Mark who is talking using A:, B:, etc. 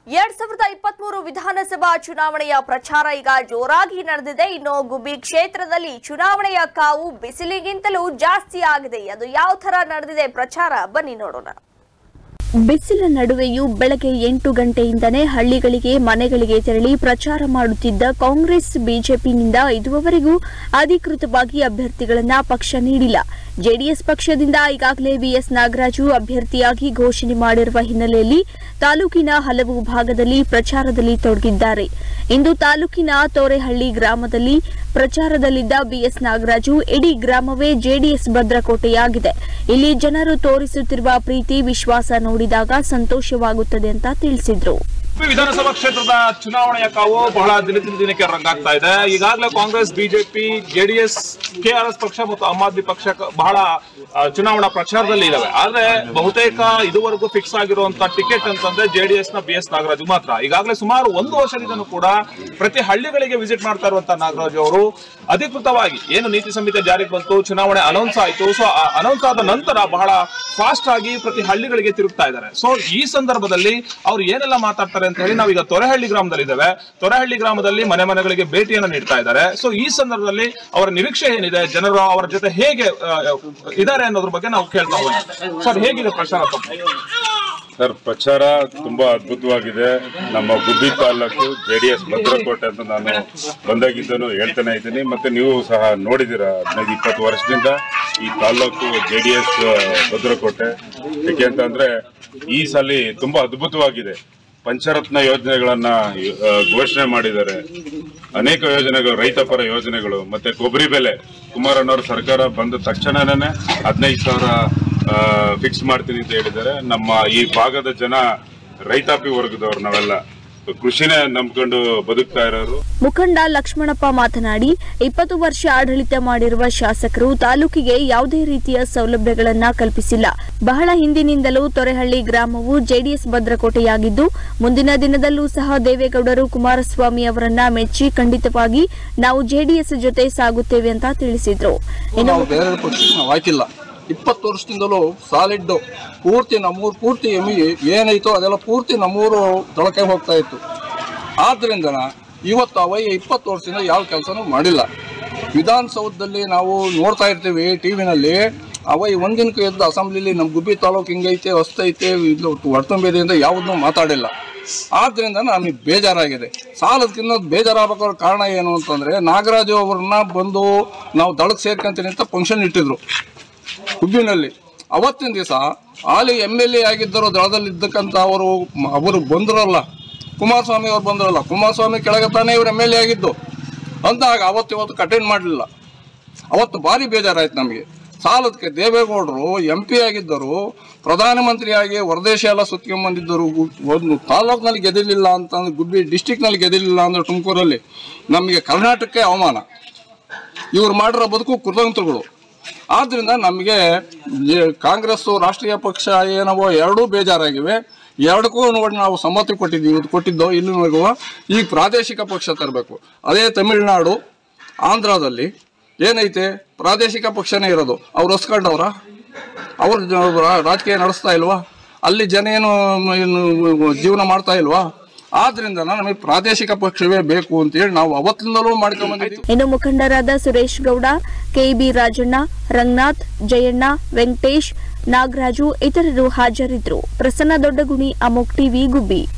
A: ಎರಡ್ ಸಾವಿರದ ಇಪ್ಪತ್ಮೂರು ವಿಧಾನಸಭಾ ಚುನಾವಣೆಯ ಪ್ರಚಾರ ಈಗ ಜೋರಾಗಿ ನಡೆದಿದೆ ಇನ್ನು ಗುಬ್ಬಿ ಕ್ಷೇತ್ರದಲ್ಲಿ ಚುನಾವಣೆಯ ಕಾವು ಬಿಸಿಲಿಗಿಂತಲೂ ಜಾಸ್ತಿ ಆಗಿದೆ ಅದು ಯಾವ ತರ ನಡೆದಿದೆ ಪ್ರಚಾರ ಬನ್ನಿ ನೋಡೋಣ
B: ಬಿಸಿಲ ನಡುವೆಯೂ ಬೆಳಗ್ಗೆ ಎಂಟು ಗಂಟೆಯಿಂದಲೇ ಹಳ್ಳಿಗಳಿಗೆ ಮನೆಗಳಿಗೆ ತೆರಳಿ ಪ್ರಚಾರ ಮಾಡುತ್ತಿದ್ದ ಕಾಂಗ್ರೆಸ್ ಬಿಜೆಪಿನಿಂದ ಇದುವರೆಗೂ ಅಧಿಕೃತವಾಗಿ ಅಭ್ಯರ್ಥಿಗಳನ್ನ ಪಕ್ಷ ನೀಡಿಲ್ಲ ಜೆಡಿಎಸ್ ಪಕ್ಷದಿಂದ ಈಗಾಗಲೇ ಬಿಎಸ್ ನಾಗರಾಜು ಅಭ್ಯರ್ಥಿಯಾಗಿ ಘೋಷಣೆ ಮಾಡಿರುವ ಹಿನ್ನೆಲೆಯಲ್ಲಿ ತಾಲೂಕಿನ ಹಲವು ಭಾಗದಲ್ಲಿ ಪ್ರಚಾರದಲ್ಲಿ ತೊಡಗಿದ್ದಾರೆ ಇಂದು ತಾಲೂಕಿನ ತೋರೆಹಳ್ಳಿ ಗ್ರಾಮದಲ್ಲಿ ಪ್ರಚಾರದಲ್ಲಿದ್ದ ಬಿಎಸ್ ನಾಗರಾಜು ಇಡೀ ಗ್ರಾಮವೇ ಜೆಡಿಎಸ್ ಭದ್ರಕೋಟೆಯಾಗಿದೆ ಇಲ್ಲಿ ಜನರು ತೋರಿಸುತ್ತಿರುವ ಪ್ರೀತಿ ವಿಶ್ವಾಸ ನೋಡಿದಾಗ ಸಂತೋಷವಾಗುತ್ತದೆ ಅಂತ ತಿಳಿಸಿದ್ರು
C: ಉಡುಪಿ ವಿಧಾನಸಭಾ ಕ್ಷೇತ್ರದ ಚುನಾವಣೆಯ ಕಾವು ಬಹಳ ದಿನದಿಂದ ದಿನಕ್ಕೆ ರಂಗಾಗ್ತಾ ಇದೆ ಈಗಾಗಲೇ ಕಾಂಗ್ರೆಸ್ ಬಿಜೆಪಿ ಜೆಡಿಎಸ್ ಕೆಆರ್ಎಸ್ ಪಕ್ಷ ಮತ್ತು ಆಮ್ ಆದ್ಮಿ ಪಕ್ಷ ಕ- ಬಹಳ ಆ, ಚುನಾವಣಾ ಪ್ರಚಾರದಲ್ಲಿ ಇದಾವೆ ಆದ್ರೆ ಬಹುತೇಕ ಇದುವರೆಗೂ ಫಿಕ್ಸ್ ಆಗಿರುವಂತ ಟಿಕೆಟ್ ಅಂತಂದ್ರೆ ಜೆಡಿಎಸ್ ನ ಬಿ ಎಸ್ ನಾಗರಾಜು ಮಾತ್ರ ಈಗಾಗಲೇ ಸುಮಾರು ಒಂದು ವರ್ಷದಿಂದನೂ ಕೂಡ ಪ್ರತಿ ಹಳ್ಳಿಗಳಿಗೆ ವಿಸಿಟ್ ಮಾಡ್ತಾ ಇರುವಂತ ನಾಗರಾಜು ಅವರು ಅಧಿಕೃತವಾಗಿ ಏನು ನೀತಿ ಸಂಹಿತೆ ಜಾರಿಗೆ ಬಂತು ಚುನಾವಣೆ ಅನೌನ್ಸ್ ಆಯ್ತು ಸೊ ಅನೌನ್ಸ್ ಆದ ನಂತರ ಬಹಳ ಫಾಸ್ಟ್ ಆಗಿ ಪ್ರತಿ ಹಳ್ಳಿಗಳಿಗೆ ತಿರುಗ್ತಾ ಇದ್ದಾರೆ ಸೊ ಈ ಸಂದರ್ಭದಲ್ಲಿ ಅವ್ರು ಏನೆಲ್ಲ ಮಾತಾಡ್ತಾರೆ ಅಂತ ಹೇಳಿ ನಾವೀಗ ತೊರೆಹಳ್ಳಿ ಗ್ರಾಮದಲ್ಲಿ ಇದ್ದೇವೆ ತೊರೆಹಳ್ಳಿ ಗ್ರಾಮದಲ್ಲಿ ಮನೆ ಮನೆಗಳಿಗೆ ಭೇಟಿಯನ್ನು ನೀಡ್ತಾ ಇದ್ದಾರೆ ಸೊ ಈ ಸಂದರ್ಭದಲ್ಲಿ ಅವರ ನಿರೀಕ್ಷೆ ಏನಿದೆ ಜನರು ಅವರ ಜೊತೆ ಹೇಗೆ ಆ, ಇದ್ದಾರೆ ಅನ್ನೋದ್ರ ಬಗ್ಗೆ ನಾವು ಕೇಳ್ತಾ ಹೋಗೋಣ ಸರ್ ಹೇಗಿದೆ ಪ್ರಚಾರ ತಮ್ಮ?
D: ಸರ್ ಪ್ರಚಾರ ತುಂಬಾ ಅದ್ಭುತವಾಗಿದೆ ನಮ್ಮ Gubbi taluk J D S ಭದ್ರಕೋಟೆ ಅಂತ ನಾನು ಬಂದಾಗಿದ್ದನು ಹೇಳ್ತಾನೆ ಇದ್ದೀನಿ ಮತ್ತೆ ನೀವು ಸಹ ನೋಡಿದ್ದೀರಾ ಹದಿನೈದು ಇಪ್ಪತ್ತು ವರ್ಷದಿಂದ ಈ ತಾಲೂಕು ಜೆ ಡಿ ಎಸ್ ಭದ್ರಕೋಟೆ ಯಾಕೆ ಅಂತಂದ್ರೆ ಈ ಸಲ ತುಂಬಾ ಅದ್ಭುತವಾಗಿದೆ ಪಂಚರತ್ನ ಯೋಜನೆಗಳನ್ನ ಆ, ಘೋಷಣೆ ಮಾಡಿದ್ದಾರೆ ಅನೇಕ ಯೋಜನೆಗಳು ರೈತ ಪರ ಯೋಜನೆಗಳು ಮತ್ತೆ ಕೊಬ್ಬರಿ ಬೆಲೆ ಕುಮಾರಣ್ಣವ್ರ ಸರ್ಕಾರ ಬಂದ ತಕ್ಷಣನೇ ಹದಿನೈದು ಸಾವಿರ ಫಿಕ್ಸ್ ಮಾಡ್ತೀನಿ ಅಂತ ಹೇಳಿದ್ದಾರೆ ನಮ್ಮ ಈ ಭಾಗದ ಜನ ರೈತಾಪಿ ವರ್ಗದವ್ರು ನಾವೆಲ್ಲ ಕೃಷಿನೇ ನಂಬ್ಕೊಂಡು ಬದುಕ್ತಾ ಇರೋರು
B: ಮುಖಂಡ ಲಕ್ಷ್ಮಣಪ್ಪ ಮಾತನಾಡಿ ಇಪ್ಪತ್ತು ವರ್ಷ ಆಡಳಿತ ಮಾಡಿರುವ ಶಾಸಕರು ತಾಲೂಕಿಗೆ ಯಾವುದೇ ರೀತಿಯ ಸೌಲಭ್ಯಗಳನ್ನ ಕಲ್ಪಿಸಿಲ್ಲ ಬಹಳ ಹಿಂದಿನಿಂದಲೂ ತೊರೆಹಳ್ಳಿ ಗ್ರಾಮವು ಜೆಡಿಎಸ್ ಭದ್ರಕೋಟೆಯಾಗಿದ್ದು ಮುಂದಿನ ದಿನದಲ್ಲೂ ಸಹ ದೇವೇಗೌಡರು ಕುಮಾರಸ್ವಾಮಿ ಅವರನ್ನ ಮೆಚ್ಚಿ ಖಂಡಿತವಾಗಿ ನಾವು ಜೆಡಿಎಸ್ ಜೊತೆ ಸಾಗುತ್ತೇವೆ ಅಂತ ತಿಳಿಸಿದ್ರು ಇನ್ನು
E: ನಾವು ಬೇರೆ ಪಕ್ಷಕ್ಕೆ ನಾವು ಹಾಕಿಲ್ಲ ಇಪ್ಪತ್ತು ವರ್ಷದಿಂದಲೂ ಸಾಲಿಡ್ ಪೂರ್ತಿ ನಮ್ಮೂರು ಪೂರ್ತಿ ಎಮಿ ಏನೈತೋ ಅದೆಲ್ಲ ಪೂರ್ತಿ ನಮ್ಮೂರು ತೊಳಕೆ ಹೋಗ್ತಾ ಇತ್ತು ಆದ್ರಿಂದ ಇವತ್ತು ಅವಯ್ಯ ಇಪ್ಪತ್ತು ವರ್ಷದಿಂದ ಯಾವ ಕೆಲಸನೂ ಮಾಡಿಲ್ಲ ವಿಧಾನಸೌಧದಲ್ಲಿ ನಾವು ನೋಡ್ತಾ ಇರ್ತೀವಿ ಟಿ ವಿನಲ್ಲಿ ಅವಯ್ಯ ಒಂದಿನಕ್ಕೆ ಎದ್ದು ಅಸೆಂಬ್ಲಿಲಿ ನಮ್ಮ ಗುಬ್ಬಿ ತಾಲೂಕು ಹಿಂಗೈತೆ ಹೊಸ್ತೈತೆ ಇದು ಹೊರತುಂಬಿದೆಯಿಂದ ಯಾವುದನ್ನೂ ಮಾತಾಡಿಲ್ಲ ಆದ್ರಿಂದ ನಮಗೆ ಬೇಜಾರಾಗಿದೆ ಸಾಲದಕ್ಕಿಂತ ಬೇಜಾರಾಗಬೇಕಾದ ಕಾರಣ ಏನು ಅಂತಂದ್ರೆ ನಾಗರಾಜು ಅವ್ರನ್ನ ಬಂದು ನಾವು ದಳಕ್ಕೆ ಸೇರ್ಕೊಂತೀನಿ ಅಂತ ಫಂಕ್ಷನ್ ಇಟ್ಟಿದ್ರು ಹುಬ್ಬಿನಲ್ಲಿ ಅವತ್ತಿನ ದಿವಸ ಹಾಲಿ ಎಮ್ ಎಲ್ ಎ ಆಗಿದ್ದರು ದಳದಲ್ಲಿ ಇದ್ದಕ್ಕಂತ ಅವರು ಅವರು ಬಂದ್ರಲ್ಲ ಕುಮಾರಸ್ವಾಮಿ ಅವ್ರು ಬಂದ್ರಲ್ಲ ಕುಮಾರಸ್ವಾಮಿ ಕೆಳಗೆ ತಾನೇ ಇವ್ರು ಎಮ್ ಎಲ್ ಎ ಆಗಿದ್ದು ಅಂದಾಗ ಅವತ್ತು ಇವತ್ತು ಅಟೆಂಡ್ ಮಾಡಲಿಲ್ಲ ಅವತ್ತು ಭಾರಿ ಬೇಜಾರಾಯ್ತು ನಮಗೆ ಸಾಲದಕ್ಕೆ ದೇವೇಗೌಡರು ಎಂ ಪಿ ಆಗಿದ್ದರು ಪ್ರಧಾನಮಂತ್ರಿಯಾಗಿ ಹೊರದೇಶ ಎಲ್ಲ ಸುತ್ಕೊಂಡ್ಬಂದಿದ್ದರು ಒಂದು ತಾಲೂಕಿನಲ್ಲಿ ಗೆದಿಲಿಲ್ಲ ಅಂತಂದ್ರೆ ಗುಬ್ಬಿ ಡಿಸ್ಟಿಕ್ನಲ್ಲಿ ಗೆದಿಲಿಲ್ಲ ಅಂದ್ರೆ ತುಮಕೂರಲ್ಲಿ ನಮಗೆ ಕರ್ನಾಟಕಕ್ಕೆ ಅವಮಾನ ಇವ್ರು ಮಾಡಿರೋ ಬದುಕು ಕೃತಜ್ಞತೆಗಳು ಆದ್ರಿಂದ ನಮಗೆ ಕಾಂಗ್ರೆಸ್ ರಾಷ್ಟ್ರೀಯ ಪಕ್ಷ ಏನವೋ ಎರಡೂ ಬೇಜಾರಾಗಿವೆ ಎರಡಕ್ಕೂ ನೋಡಿ ನಾವು ಸಮ್ಮತಿ ಕೊಟ್ಟಿದ್ದೀವಿ ಇದು ಕೊಟ್ಟಿದ್ದು ಇಲ್ಲಿವರೆಗೂ ಈಗ ಪ್ರಾದೇಶಿಕ ಪಕ್ಷ ತರಬೇಕು ಅದೇ ತಮಿಳುನಾಡು ಆಂಧ್ರದಲ್ಲಿ ಏನೈತೆ ಪ್ರಾದೇಶಿಕ ಪಕ್ಷನೇ ಇರೋದು ಅವ್ರು ಹೊಸ್ಕೊಂಡವ್ರ ಅವ್ರ ಜ- ರಾ- ರಾಜಕೀಯ ನಡೆಸ್ತಾ ಇಲ್ವಾ ಅಲ್ಲಿ ಜನ ಏನು ಏನು ಜೀವನ ಮಾಡ್ತಾ ಇಲ್ವಾ ಆದ್ರಿಂದ ನಮಗೆ ಪ್ರಾದೇಶಿಕ ಪಕ್ಷವೇ ಬೇಕು ಅಂತೇಳಿ ನಾವು ಅವತ್ತಿಂದಲೂ ಮಾಡ್ಕೊಂಡ್ಬಂದಿದ್ದೀವಿ
B: ಇನ್ನು ಮುಖಂಡರಾದ ಸುರೇಶ್ ಗೌಡ ಕೆಬಿ ರಾಜಣ್ಣ ರಂಗನಾಥ್ ಜಯಣ್ಣ ವೆಂಕಟೇಶ್ ನಾಗರಾಜು ಇತರರು ಹಾಜರಿದ್ದರು ಪ್ರಸನ್ನ ದೊಡ್ಡಗುಣಿ ಅಮೋಕ್ ಟಿವಿ ಗುಬ್ಬಿ